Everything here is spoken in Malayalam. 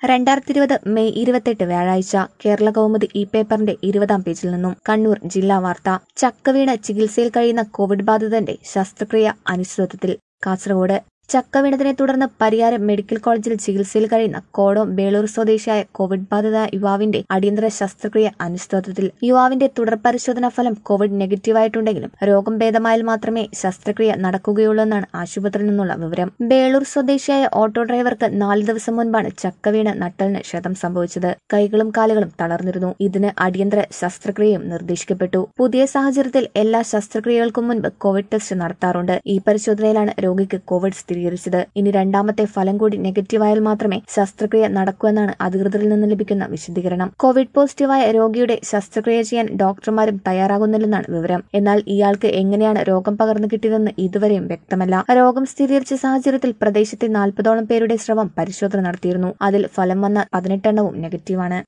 രണ്ടായിരത്തി ഇരുപത് മെയ് ഇരുപത്തെട്ട് വ്യാഴാഴ്ച കേരള കൗമുദി ഈ പേപ്പറിന്റെ ഇരുപതാം പേജിൽ നിന്നും കണ്ണൂർ ജില്ലാ വാർത്ത ചക്കവീണ് ചികിത്സയിൽ കഴിയുന്ന കോവിഡ് ബാധിതന്റെ ശസ്ത്രക്രിയ അനിശ്ചിതത്വത്തിൽ കാസർഗോഡ് ചക്കവീണതിനെ തുടർന്ന് പരിയാരം മെഡിക്കൽ കോളേജിൽ ചികിത്സയിൽ കഴിയുന്ന കോടോം ബേളൂർ സ്വദേശിയായ കോവിഡ് ബാധിത യുവാവിന്റെ അടിയന്തര ശസ്ത്രക്രിയ അനിശ്ചിതത്വത്തിൽ യുവാവിന്റെ തുടർ പരിശോധനാ ഫലം കോവിഡ് നെഗറ്റീവായിട്ടുണ്ടെങ്കിലും രോഗം ഭേദമായാൽ മാത്രമേ ശസ്ത്രക്രിയ നടക്കുകയുള്ളൂ എന്നാണ് ആശുപത്രിയിൽ നിന്നുള്ള വിവരം ബേളൂർ സ്വദേശിയായ ഓട്ടോ ഡ്രൈവർക്ക് നാല് ദിവസം മുൻപാണ് ചക്കവീണ് നട്ടലിന് ക്ഷതം സംഭവിച്ചത് കൈകളും കാലുകളും തളർന്നിരുന്നു ഇതിന് അടിയന്തര ശസ്ത്രക്രിയയും നിർദ്ദേശിക്കപ്പെട്ടു പുതിയ സാഹചര്യത്തിൽ എല്ലാ ശസ്ത്രക്രിയകൾക്കും മുൻപ് കോവിഡ് ടെസ്റ്റ് നടത്താറുണ്ട് ഈ പരിശോധനയിലാണ് രോഗിക്ക് കോവിഡ് സ്ഥിരീകരിച്ചത് ഇനി രണ്ടാമത്തെ ഫലം കൂടി നെഗറ്റീവായാൽ മാത്രമേ ശസ്ത്രക്രിയ നടക്കൂ എന്നാണ് അധികൃതരിൽ നിന്ന് ലഭിക്കുന്ന വിശദീകരണം കോവിഡ് പോസിറ്റീവായ രോഗിയുടെ ശസ്ത്രക്രിയ ചെയ്യാൻ ഡോക്ടർമാരും തയ്യാറാകുന്നില്ലെന്നാണ് വിവരം എന്നാൽ ഇയാൾക്ക് എങ്ങനെയാണ് രോഗം പകർന്നു കിട്ടിയതെന്ന് ഇതുവരെയും വ്യക്തമല്ല രോഗം സ്ഥിരീകരിച്ച സാഹചര്യത്തിൽ പ്രദേശത്തെ നാൽപ്പതോളം പേരുടെ സ്രവം പരിശോധന നടത്തിയിരുന്നു അതിൽ ഫലം വന്ന പതിനെട്ടെണ്ണവും നെഗറ്റീവാണ്